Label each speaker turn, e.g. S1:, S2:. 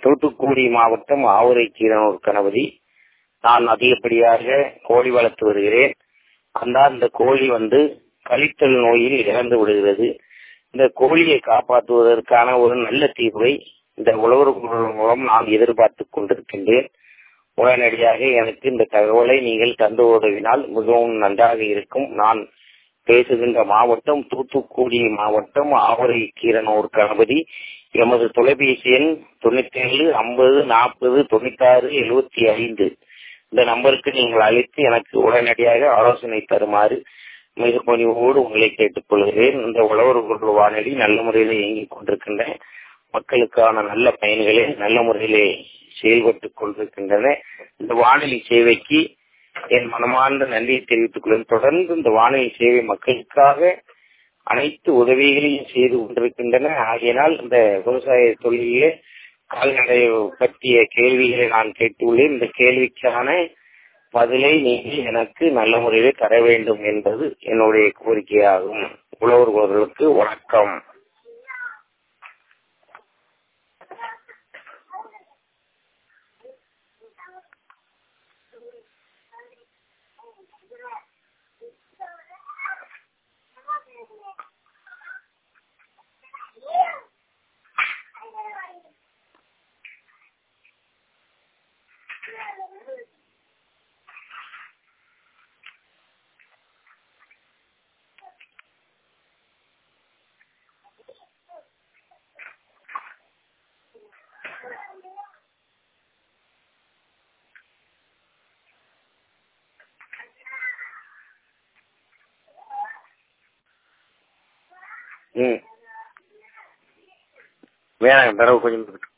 S1: தூத்துக்குடி மாவட்டம் ஆவுரை கீரனூர் கணபதி நான் அதிகப்படியாக கோழி வளர்த்து வருகிறேன் அந்த அந்த கோழி வந்து கழித்தல் நோயில் இறந்து விடுகிறது இந்த கோழியை காப்பாற்றுவதற்கான ஒரு நல்ல தீர்வை இந்த உழவர் குழு மூலம் நான் எதிர்பார்த்து கொண்டிருக்கின்றேன் உடனடியாக எனக்கு இந்த தகவலை நீங்கள் தந்து உதவினால் மிகவும் நன்றாக இருக்கும் நான் பேசுகின்ற மாவட்டம் தூத்துக்குடி மாவட்டம் ஆவரை கீரனூர் கணபதி எமது தொலைபேசி எண் தொண்ணூத்தி ஏழு ஐம்பது நாற்பது தொண்ணூத்தாறு எழுபத்தி ஐந்து இந்த நம்பருக்கு நீங்கள் அழைத்து எனக்கு உடனடியாக ஆலோசனை தருமாறு மிக பணிவோடு உங்களை கேட்டுக்கொள்கிறேன் இந்த உழவர் குழு வானொலி நல்ல முறையில் இயங்கிக் கொண்டிருக்கின்ற மக்களுக்கான நல்ல பயன்களை நல்ல முறையிலே செயல்பட்டுக் கொண்டிருக்கின்றன இந்த வானொலி சேவைக்கு என் மனமார்ந்த நன்றியை தெரிவித்துக் கொள்ளும் தொடர்ந்து இந்த வானொலி சேவை மக்களுக்காக அனைத்து உதவிகளையும் செய்து கொண்டிருக்கின்றன ஆகையினால் இந்த விவசாய தொழிலே கால்நடை பற்றிய கேள்விகளை நான் கேட்டுள்ளேன் இந்த கேள்விக்கான பதிலை நீங்கள் எனக்கு நல்ல முறையிலே தர வேண்டும் என்பது என்னுடைய கோரிக்கையாகும் உழவர்களுக்கு வணக்கம் ம் வேணாம் தரவு கொஞ்சம்